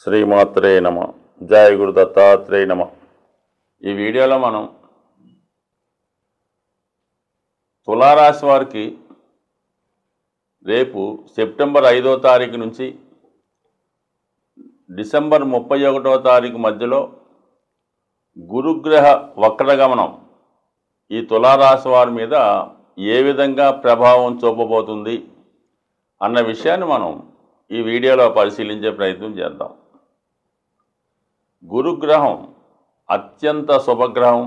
శ్రీమాత్రే నమ జయ గురు దత్తాత్రేయ నమ ఈ వీడియోలో మనం తులారాశి వారికి రేపు సెప్టెంబర్ ఐదో తారీఖు నుంచి డిసెంబర్ ముప్పై ఒకటో తారీఖు మధ్యలో గురుగ్రహ వక్రగమనం ఈ తులారాశి వారి మీద ఏ విధంగా ప్రభావం చూపబోతుంది అన్న విషయాన్ని మనం ఈ వీడియోలో పరిశీలించే ప్రయత్నం చేద్దాం గురుగ్రహం అత్యంత శుభగ్రహం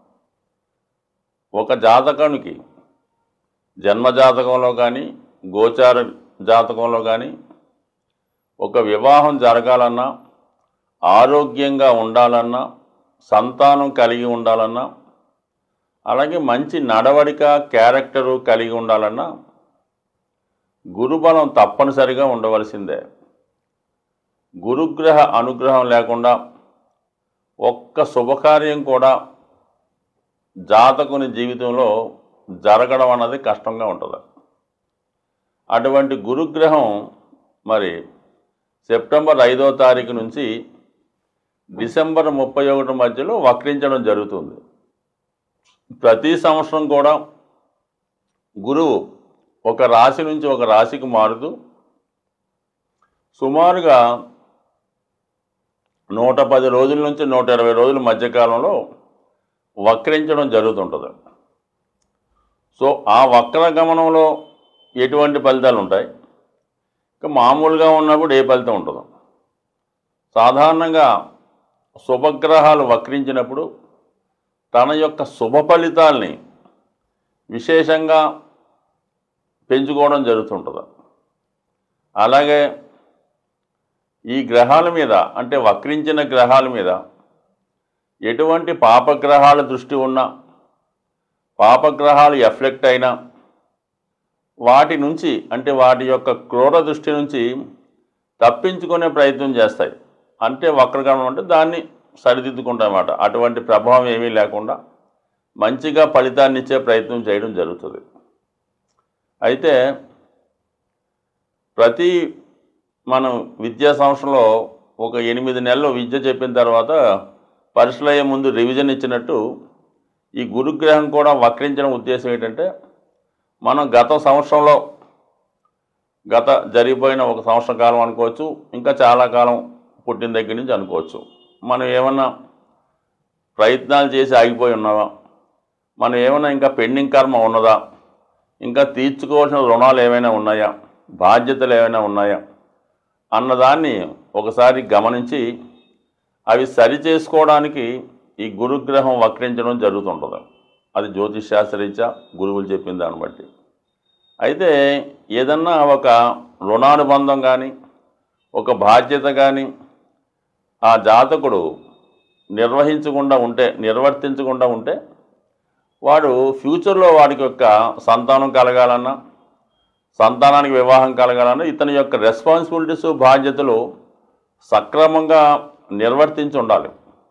ఒక జాతకానికి జన్మజాతకంలో కానీ గోచార జాతకంలో కానీ ఒక వివాహం జరగాలన్నా ఆరోగ్యంగా ఉండాలన్నా సంతానం కలిగి ఉండాలన్నా అలాగే మంచి నడవడిక క్యారెక్టరు కలిగి ఉండాలన్నా గురుబలం తప్పనిసరిగా ఉండవలసిందే గురుగ్రహ అనుగ్రహం లేకుండా ఒక్క శుభకార్యం కూడా జాతకుని జీవితంలో జరగడం అన్నది కష్టంగా ఉంటుంది అటువంటి గురుగ్రహం మరి సెప్టెంబర్ ఐదో తారీఖు నుంచి డిసెంబర్ ముప్పై ఒకటి మధ్యలో వక్రించడం జరుగుతుంది ప్రతి సంవత్సరం కూడా గురువు ఒక రాశి నుంచి ఒక రాశికి మారుతూ సుమారుగా నూట పది రోజుల నుంచి నూట ఇరవై రోజుల మధ్యకాలంలో వక్రించడం జరుగుతుంటుంది సో ఆ వక్ర గమనంలో ఎటువంటి ఫలితాలు ఉంటాయి ఇంకా మామూలుగా ఉన్నప్పుడు ఏ ఫలితం ఉంటుందో సాధారణంగా శుభగ్రహాలు వక్రించినప్పుడు తన యొక్క శుభ ఫలితాల్ని విశేషంగా పెంచుకోవడం జరుగుతుంటుంది అలాగే ఈ గ్రహాల మీద అంటే వక్రించిన గ్రహాల మీద ఎటువంటి పాపగ్రహాల దృష్టి ఉన్నా పాపగ్రహాలు ఎఫెక్ట్ అయినా వాటి నుంచి అంటే వాటి యొక్క క్రూర దృష్టి నుంచి తప్పించుకునే ప్రయత్నం చేస్తాయి అంటే వక్రగమనం అంటే దాన్ని సరిదిద్దుకుంటామన్నమాట అటువంటి ప్రభావం ఏమీ లేకుండా మంచిగా ఫలితాన్ని ఇచ్చే ప్రయత్నం చేయడం జరుగుతుంది అయితే ప్రతి మనం విద్యా సంవత్సరంలో ఒక ఎనిమిది నెలలు విద్య చెప్పిన తర్వాత పరీక్షలు అయ్యే ముందు రివిజన్ ఇచ్చినట్టు ఈ గురుగ్రహం కూడా వక్రించడం ఉద్దేశం ఏంటంటే మనం గత సంవత్సరంలో గత జరిగిపోయిన ఒక సంవత్సర కాలం అనుకోవచ్చు ఇంకా చాలా కాలం పుట్టిన దగ్గర నుంచి అనుకోవచ్చు మనం ఏమన్నా ప్రయత్నాలు చేసి ఆగిపోయి ఉన్నావా మనం ఏమైనా ఇంకా పెండింగ్ కర్మ ఉన్నదా ఇంకా తీర్చుకోవాల్సిన రుణాలు ఏమైనా ఉన్నాయా బాధ్యతలు ఏమైనా ఉన్నాయా అన్నదాన్ని ఒకసారి గమనించి అవి సరి చేసుకోవడానికి ఈ గురుగ్రహం వక్రించడం జరుగుతుంటుంది అది జ్యోతిష్ శాస్త్రరీత్యా గురువులు చెప్పిన దాన్ని బట్టి అయితే ఏదన్నా ఒక రుణానుబంధం కానీ ఒక బాధ్యత కానీ ఆ జాతకుడు నిర్వహించకుండా ఉంటే నిర్వర్తించకుండా ఉంటే వాడు ఫ్యూచర్లో వాడికి యొక్క సంతానం కలగాలన్నా సంతానానికి వివాహం కలగాలన్నా ఇతని యొక్క రెస్పాన్సిబిలిటీస్ బాధ్యతలు సక్రమంగా నిర్వర్తించి ఉండాలి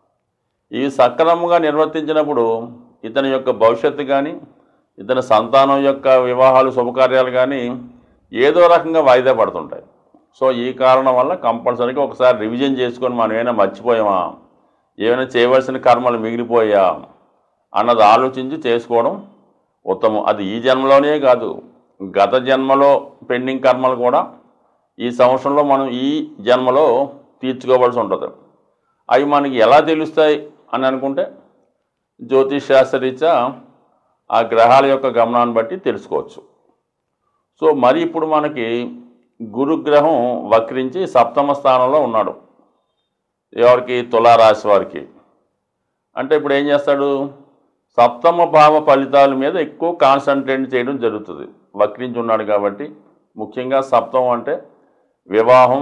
ఇవి సక్రమంగా నిర్వర్తించినప్పుడు ఇతని యొక్క భవిష్యత్తు కానీ ఇతని సంతానం యొక్క వివాహాలు శుభకార్యాలు కానీ ఏదో రకంగా వాయిదా పడుతుంటాయి సో ఈ కారణం వల్ల కంపల్సరీగా ఒకసారి రివిజన్ చేసుకొని మనం ఏమైనా మర్చిపోయామా ఏమైనా చేయవలసిన కర్మలు మిగిలిపోయా అన్నది ఆలోచించి చేసుకోవడం ఉత్తమం అది ఈ జన్మలోనే కాదు గత జన్మలో పెండింగ్ కర్మలు కూడా ఈ సంవత్సరంలో మనం ఈ జన్మలో తీర్చుకోవాల్సి ఉంటుంది అవి మనకి ఎలా తెలుస్తాయి అని అనుకుంటే జ్యోతిష్ శాస్త్రరీత్యా ఆ గ్రహాల యొక్క గమనాన్ని బట్టి తెలుసుకోవచ్చు సో మరి ఇప్పుడు మనకి గురుగ్రహం వక్రించి సప్తమ స్థానంలో ఉన్నాడు ఎవరికి తులారాశి వారికి అంటే ఇప్పుడు ఏం చేస్తాడు సప్తమ భావ ఫలితాల మీద ఎక్కువ కాన్సన్ట్రేట్ చేయడం జరుగుతుంది వక్రించి ఉన్నాడు కాబట్టి ముఖ్యంగా సప్తమం అంటే వివాహం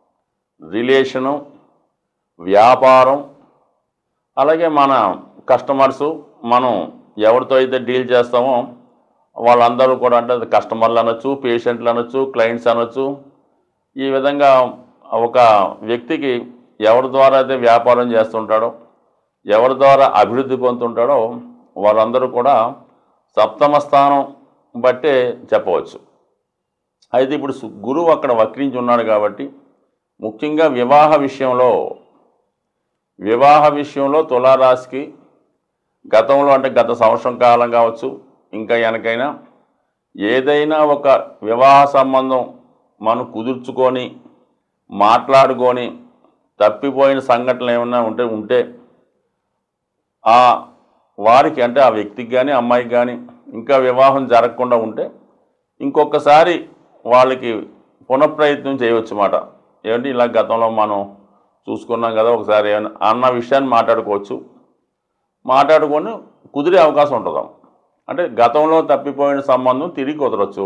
రిలేషను వ్యాపారం అలాగే మన కస్టమర్సు మనం ఎవరితో అయితే డీల్ చేస్తామో వాళ్ళందరూ కూడా అంటే అది కస్టమర్లు అనొచ్చు పేషెంట్లు అనొచ్చు క్లయింట్స్ అనొచ్చు ఈ విధంగా ఒక వ్యక్తికి ఎవరి ద్వారా అయితే వ్యాపారం చేస్తుంటాడో ఎవరి ద్వారా అభివృద్ధి పొందుతుంటాడో వాళ్ళందరూ కూడా సప్తమ స్థానం బట్టే చెప్పవచ్చు అయితే ఇప్పుడు సు- గురువు అక్కడ వక్రించి ఉన్నాడు కాబట్టి ముఖ్యంగా వివాహ విషయంలో వివాహ విషయంలో తులారాశికి గతంలో అంటే గత సంవత్సరం కాలం కావచ్చు ఇంకా వెనకైనా ఏదైనా ఒక వివాహ సంబంధం మనం కుదుర్చుకొని మాట్లాడుకొని తప్పిపోయిన సంఘటనలు ఏమైనా ఉంటే ఉంటే ఆ వారికి అంటే ఆ వ్యక్తికి కానీ అమ్మాయికి కానీ ఇంకా వివాహం జరగకుండా ఉంటే ఇంకొకసారి వాళ్ళకి పునఃప్రయత్నం చేయవచ్చు మాట ఏమంటే ఇలా గతంలో మనం చూసుకున్నాం కదా ఒకసారి ఏమైనా అన్న విషయాన్ని మాట్లాడుకోవచ్చు మాట్లాడుకొని కుదిరే అవకాశం ఉంటుంది అంటే గతంలో తప్పిపోయిన సంబంధం తిరిగి కుదరచ్చు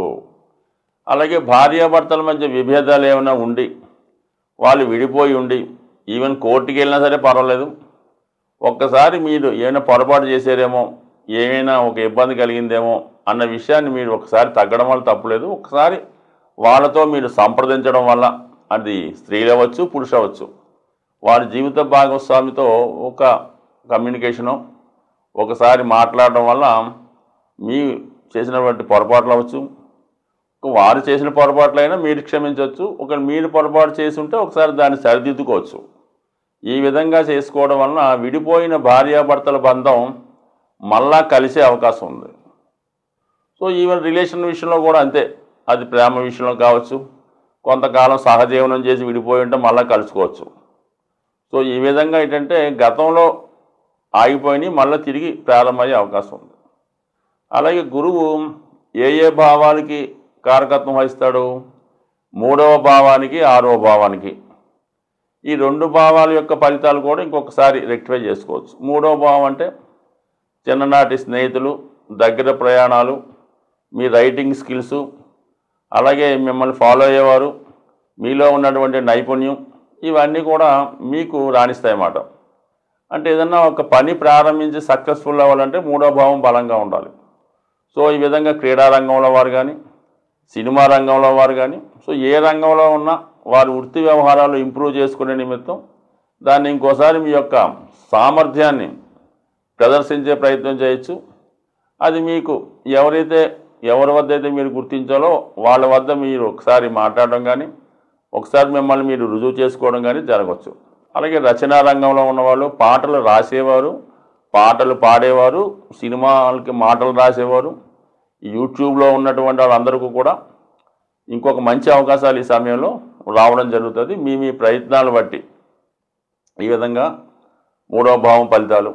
అలాగే భార్యాభర్తల మధ్య విభేదాలు ఏమైనా ఉండి వాళ్ళు విడిపోయి ఉండి ఈవెన్ కోర్టుకి వెళ్ళినా సరే పర్వాలేదు ఒక్కసారి మీరు ఏమైనా పొరపాటు చేశారేమో ఏమైనా ఒక ఇబ్బంది కలిగిందేమో అన్న విషయాన్ని మీరు ఒకసారి తగ్గడం వల్ల తప్పులేదు ఒకసారి వాళ్ళతో మీరు సంప్రదించడం వల్ల అది స్త్రీలు అవ్వచ్చు పురుష అవ్వచ్చు వారి జీవిత భాగస్వామితో ఒక కమ్యూనికేషను ఒకసారి మాట్లాడడం వల్ల మీ చేసినటువంటి పొరపాట్లు అవ్వచ్చు వారు చేసిన పొరపాట్లైనా మీరు క్షమించవచ్చు ఒక మీరు పొరపాటు చేసి ఉంటే ఒకసారి దాన్ని సరిదిద్దుకోవచ్చు ఈ విధంగా చేసుకోవడం వలన విడిపోయిన భార్యాభర్తల బంధం మళ్ళా కలిసే అవకాశం ఉంది సో ఈవెన్ రిలేషన్ విషయంలో కూడా అంతే అది ప్రేమ విషయంలో కావచ్చు కొంతకాలం సహజీవనం చేసి విడిపోయి ఉంటే మళ్ళీ కలుసుకోవచ్చు సో ఈ విధంగా ఏంటంటే గతంలో ఆగిపోయినాయి మళ్ళీ తిరిగి ప్రారంభమయ్యే అవకాశం ఉంది అలాగే గురువు ఏ ఏ భావానికి కారకత్వం వహిస్తాడు మూడవ భావానికి ఆరవ భావానికి ఈ రెండు భావాల యొక్క ఫలితాలు కూడా ఇంకొకసారి రెక్టిఫై చేసుకోవచ్చు మూడవ భావం అంటే చిన్ననాటి స్నేహితులు దగ్గర ప్రయాణాలు మీ రైటింగ్ స్కిల్స్ అలాగే మిమ్మల్ని ఫాలో అయ్యేవారు మీలో ఉన్నటువంటి నైపుణ్యం ఇవన్నీ కూడా మీకు రాణిస్తాయన్నమాట అంటే ఏదన్నా ఒక పని ప్రారంభించి సక్సెస్ఫుల్ అవ్వాలంటే మూడో భావం బలంగా ఉండాలి సో ఈ విధంగా క్రీడా రంగంలో వారు కానీ సినిమా రంగంలో వారు కానీ సో ఏ రంగంలో ఉన్నా వారి వృత్తి వ్యవహారాలు ఇంప్రూవ్ చేసుకునే నిమిత్తం దాన్ని ఇంకోసారి మీ యొక్క సామర్థ్యాన్ని ప్రదర్శించే ప్రయత్నం చేయొచ్చు అది మీకు ఎవరైతే ఎవరి వద్ద అయితే మీరు గుర్తించాలో వాళ్ళ వద్ద మీరు ఒకసారి మాట్లాడడం కానీ ఒకసారి మిమ్మల్ని మీరు రుజువు చేసుకోవడం కానీ జరగవచ్చు అలాగే రచనా రంగంలో ఉన్నవాళ్ళు పాటలు రాసేవారు పాటలు పాడేవారు సినిమాలకి మాటలు రాసేవారు యూట్యూబ్లో ఉన్నటువంటి వాళ్ళందరికీ కూడా ఇంకొక మంచి అవకాశాలు ఈ సమయంలో రావడం జరుగుతుంది మీ మీ ప్రయత్నాలు బట్టి ఈ విధంగా మూడవ భావం ఫలితాలు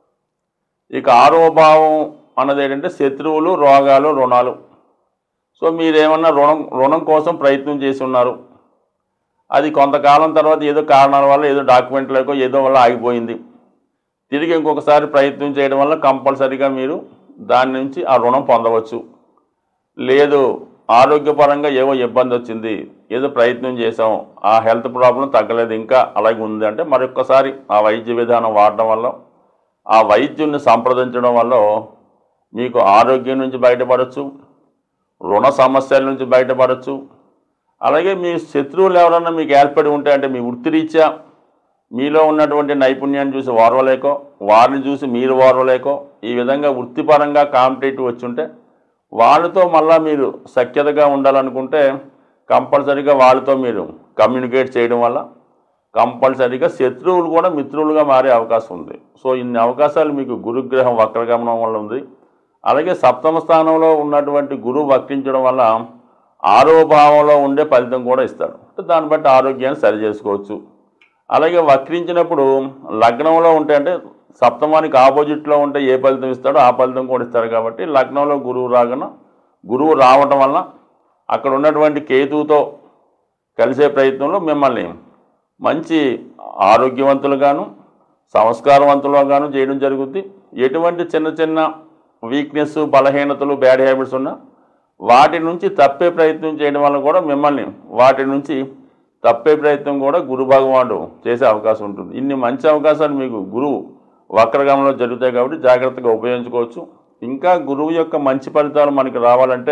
ఇక ఆరవ భావం అన్నది ఏంటంటే శత్రువులు రోగాలు రుణాలు సో మీరేమన్నా రుణం రుణం కోసం ప్రయత్నం చేసి ఉన్నారు అది కొంతకాలం తర్వాత ఏదో కారణాల వల్ల ఏదో డాక్యుమెంట్ లేకో ఏదో వల్ల ఆగిపోయింది తిరిగి ఇంకొకసారి ప్రయత్నం చేయడం వల్ల కంపల్సరీగా మీరు దాని నుంచి ఆ రుణం పొందవచ్చు లేదు ఆరోగ్యపరంగా ఏవో ఇబ్బంది వచ్చింది ఏదో ప్రయత్నం చేసాం ఆ హెల్త్ ప్రాబ్లం తగ్గలేదు ఇంకా అలాగే ఉంది అంటే మరొక్కసారి ఆ వైద్య విధానం వాడడం వల్ల ఆ వైద్యుని సంప్రదించడం వల్ల మీకు ఆరోగ్యం నుంచి బయటపడవచ్చు రుణ సమస్యల నుంచి బయటపడవచ్చు అలాగే మీ శత్రువులు ఎవరన్నా మీకు ఏర్పడి ఉంటే అంటే మీ వృత్తిరీత్యా మీలో ఉన్నటువంటి నైపుణ్యాన్ని చూసి ఓర్వలేకో వారిని చూసి మీరు ఓర్వలేకో ఈ విధంగా వృత్తిపరంగా కాంపిటేటివ్ వచ్చి ఉంటే వాళ్ళతో మళ్ళా మీరు సఖ్యతగా ఉండాలనుకుంటే కంపల్సరీగా వాళ్ళతో మీరు కమ్యూనికేట్ చేయడం వల్ల కంపల్సరీగా శత్రువులు కూడా మిత్రులుగా మారే అవకాశం ఉంది సో ఇన్ని అవకాశాలు మీకు గురుగ్రహం వక్రగమనం వల్ల ఉంది అలాగే సప్తమ స్థానంలో ఉన్నటువంటి గురువు వక్రించడం వల్ల ఆరో భావంలో ఉండే ఫలితం కూడా ఇస్తాడు అంటే దాన్ని బట్టి ఆరోగ్యాన్ని సరి చేసుకోవచ్చు అలాగే వక్రించినప్పుడు లగ్నంలో ఉంటే అంటే సప్తమానికి ఆపోజిట్లో ఉంటే ఏ ఫలితం ఇస్తాడో ఆ ఫలితం కూడా ఇస్తాడు కాబట్టి లగ్నంలో గురువు రాగన గురువు రావటం వల్ల అక్కడ ఉన్నటువంటి కేతువుతో కలిసే ప్రయత్నంలో మిమ్మల్ని మంచి ఆరోగ్యవంతులుగాను సంస్కారవంతులుగాను చేయడం జరుగుద్ది ఎటువంటి చిన్న చిన్న వీక్నెస్ బలహీనతలు బ్యాడ్ హ్యాబిట్స్ ఉన్నా వాటి నుంచి తప్పే ప్రయత్నం చేయడం వల్ల కూడా మిమ్మల్ని వాటి నుంచి తప్పే ప్రయత్నం కూడా గురు భగవానుడు చేసే అవకాశం ఉంటుంది ఇన్ని మంచి అవకాశాలు మీకు గురువు వక్రగమనంలో జరుగుతాయి కాబట్టి జాగ్రత్తగా ఉపయోగించుకోవచ్చు ఇంకా గురువు యొక్క మంచి ఫలితాలు మనకి రావాలంటే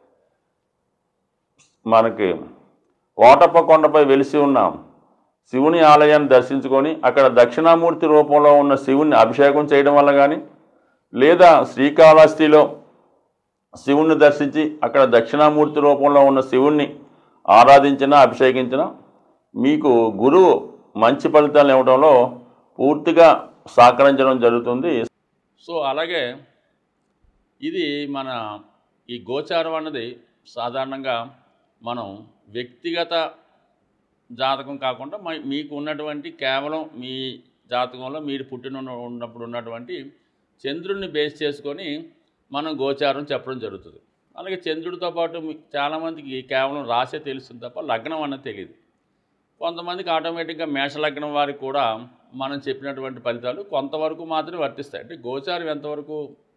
మనకి కోటప్ప కొండపై వెలిసి ఉన్న శివుని ఆలయాన్ని దర్శించుకొని అక్కడ దక్షిణామూర్తి రూపంలో ఉన్న శివుని అభిషేకం చేయడం వల్ల కానీ లేదా శ్రీకాళహస్తిలో శివుణ్ణి దర్శించి అక్కడ దక్షిణామూర్తి రూపంలో ఉన్న శివుణ్ణి ఆరాధించిన అభిషేకించిన మీకు గురువు మంచి ఫలితాలు ఇవ్వడంలో పూర్తిగా సహకరించడం జరుగుతుంది సో అలాగే ఇది మన ఈ గోచారం అన్నది సాధారణంగా మనం వ్యక్తిగత జాతకం కాకుండా మ- మీకు ఉన్నటువంటి కేవలం మీ జాతకంలో మీరు పుట్టిన ఉన్న- ఉన్నప్పుడు ఉన్నటువంటి చంద్రుడిని బేస్ చేసుకొని మనం గోచారం చెప్పడం జరుగుతుంది అలాగే చంద్రుడితో పాటు మీ- చాలామందికి కేవలం రాసే తెలుస్తుంది తప్ప లగ్నం అన్నది తెలియదు కొంతమందికి ఆటోమేటిక్గా మేషలగ్నం వారికి కూడా మనం చెప్పినటువంటి ఫలితాలు కొంతవరకు మాత్రమే వర్తిస్తాయి అంటే గోచారం ఎంతవరకు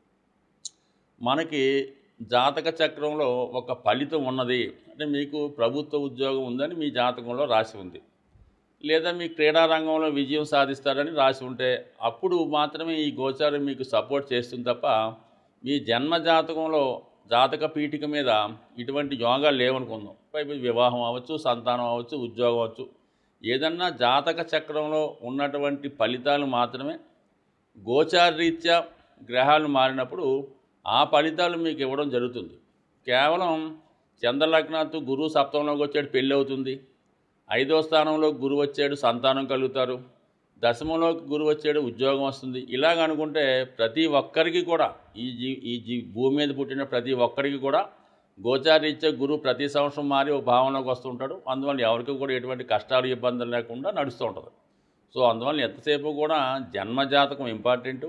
మనకి జాతక చక్రంలో ఒక ఫలితం ఉన్నది అంటే మీకు ప్రభుత్వ ఉద్యోగం ఉందని మీ జాతకంలో రాసి ఉంది లేదా మీ క్రీడా రంగంలో విజయం సాధిస్తారని రాసి ఉంటే అప్పుడు మాత్రమే ఈ గోచారం మీకు సపోర్ట్ చేస్తుంది తప్ప మీ జన్మ జాతకంలో జాతక పీఠిక మీద ఇటువంటి యోగాలు లేవనుకుందాం పైపు వివాహం అవ్వచ్చు సంతానం అవ్వచ్చు ఉద్యోగం అవ్వచ్చు ఏదన్నా జాతక చక్రంలో ఉన్నటువంటి ఫలితాలు మాత్రమే గోచారరీత్యా గ్రహాలు మారినప్పుడు ఆ ఫలితాలు మీకు ఇవ్వడం జరుగుతుంది కేవలం చంద్రలగ్నాత్తు గురువు సప్తంలోకి వచ్చాడు పెళ్ళి అవుతుంది ఐదో స్థానంలో గురువు వచ్చాడు సంతానం కలుగుతారు దశమంలోకి గురువు వచ్చాడు ఉద్యోగం వస్తుంది ఇలాగ అనుకుంటే ప్రతి ఒక్కరికి కూడా ఈ జీ ఈ జీ భూమి మీద పుట్టిన ప్రతి ఒక్కరికి కూడా గోచారీత్యా గురువు ప్రతి సంవత్సరం మారి ఒక భావనలోకి వస్తుంటాడు అందువల్ల ఎవరికి కూడా ఎటువంటి కష్టాలు ఇబ్బందులు లేకుండా నడుస్తూ ఉంటుంది సో అందువల్ల ఎంతసేపు కూడా జన్మజాతకం ఇంపార్టెంటు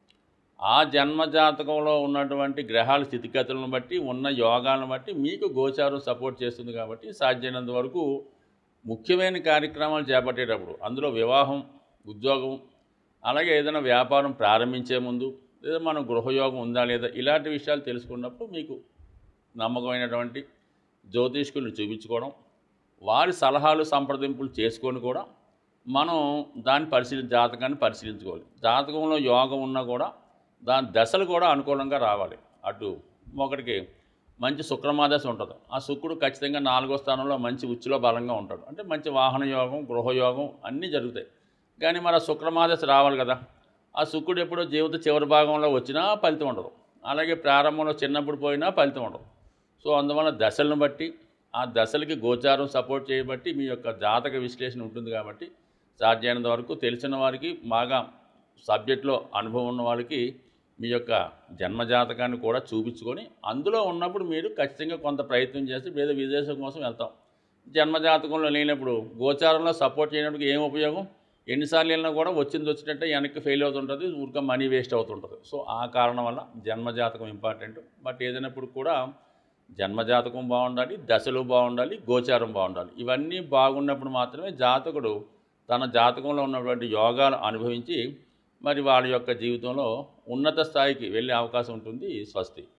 ఆ జన్మ జాతకంలో ఉన్నటువంటి గ్రహాల స్థితిగతులను బట్టి ఉన్న యోగాలను బట్టి మీకు గోచారం సపోర్ట్ చేస్తుంది కాబట్టి సాధ్యమైనంత వరకు ముఖ్యమైన కార్యక్రమాలు చేపట్టేటప్పుడు అందులో వివాహం ఉద్యోగం అలాగే ఏదైనా వ్యాపారం ప్రారంభించే ముందు లేదా మనం గృహయోగం ఉందా లేదా ఇలాంటి విషయాలు తెలుసుకున్నప్పుడు మీకు నమ్మకమైనటువంటి జ్యోతిష్కుల్ని చూపించుకోవడం వారి సలహాలు సంప్రదింపులు చేసుకొని కూడా మనం దాన్ని పరిశీలి జాతకాన్ని పరిశీలించుకోవాలి జాతకంలో యోగం ఉన్నా కూడా దాని దశలు కూడా అనుకూలంగా రావాలి అటు ఒకటికి మంచి శుక్రమాదశ ఉంటుంది ఆ శుక్రుడు ఖచ్చితంగా నాలుగో స్థానంలో మంచి ఉచ్చులో బలంగా ఉంటాడు అంటే మంచి వాహన యోగం గృహయోగం అన్నీ జరుగుతాయి కానీ మరి ఆ శుక్రమాదశ రావాలి కదా ఆ శుక్రుడు ఎప్పుడో జీవిత చివరి భాగంలో వచ్చినా ఫలితం ఉండదు అలాగే ప్రారంభంలో చిన్నప్పుడు పోయినా ఫలితం ఉండదు సో అందువల్ల దశలను బట్టి ఆ దశలకి గోచారం సపోర్ట్ చేయబట్టి మీ యొక్క జాతక విశ్లేషణ ఉంటుంది కాబట్టి సాధ్యమైనంత వరకు తెలిసిన వారికి బాగా సబ్జెక్ట్లో అనుభవం ఉన్న వాళ్ళకి మీ యొక్క జన్మజాతకాన్ని కూడా చూపించుకొని అందులో ఉన్నప్పుడు మీరు ఖచ్చితంగా కొంత ప్రయత్నం చేసి లేదా విదేశం కోసం వెళ్తాం జన్మజాతకంలో లేనప్పుడు గోచారంలో సపోర్ట్ చేయడానికి ఏం ఉపయోగం ఎన్నిసార్లు వెళ్ళినా కూడా వచ్చింది వచ్చినట్టే వెనక్కి ఫెయిల్ అవుతుంటుంది ఊరికే మనీ వేస్ట్ అవుతుంటుంది సో ఆ కారణం వల్ల జన్మజాతకం ఇంపార్టెంట్ బట్ ఏదైనప్పుడు కూడా జన్మజాతకం బాగుండాలి దశలు బాగుండాలి గోచారం బాగుండాలి ఇవన్నీ బాగున్నప్పుడు మాత్రమే జాతకుడు తన జాతకంలో ఉన్నటువంటి యోగాలు అనుభవించి మరి వాళ్ళ యొక్క జీవితంలో ఉన్నత స్థాయికి వెళ్ళే అవకాశం ఉంటుంది స్వస్తి